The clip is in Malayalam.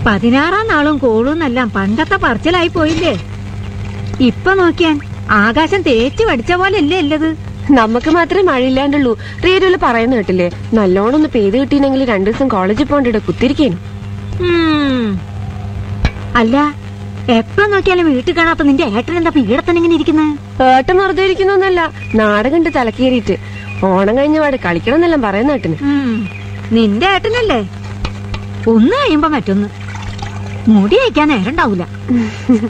പതിനാറാം നാളും കോളൂന്നെല്ലാം പണ്ടത്തെ പറച്ചിലായി പോയില്ലേ ഇപ്പൊ നോക്കിയാൻ ആകാശം തേച്ച് പഠിച്ച പോലെ അല്ലേ ഉള്ളത് നമുക്ക് മാത്രമേ മഴയില്ലാണ്ടുള്ളൂ റേഡിയോയില് പറയുന്ന കേട്ടില്ലേ നല്ലോണം ഒന്ന് പെയ്ത് കിട്ടിയില്ലെങ്കിൽ രണ്ടു ദിവസം കോളേജിൽ പോകണ്ടിട്ട് കുത്തിരിക്കേനു ഉം. അല്ല എപ്പ നോക്കിയാലും വീട്ടിൽ കാണാത്ത നിന്റെ ഏട്ടൻ എന്താ ഇവിടെ തന്നെ ഇങ്ങനെ ഇരിക്കുന്നത് ഏട്ടൻ വെറുതെ ഇരിക്കുന്നൊന്നല്ല നാട് കണ്ട് തലക്കേറിയിട്ട് ഓണം കഴിഞ്ഞ പാട് കളിക്കണം എന്നെല്ലാം പറയുന്ന കേട്ടിന് നിന്റെ ഏട്ടനല്ലേ ഒന്ന് കഴിയുമ്പോ മറ്റൊന്ന് മുടി അയക്കാൻ നേരം ഉണ്ടാവൂല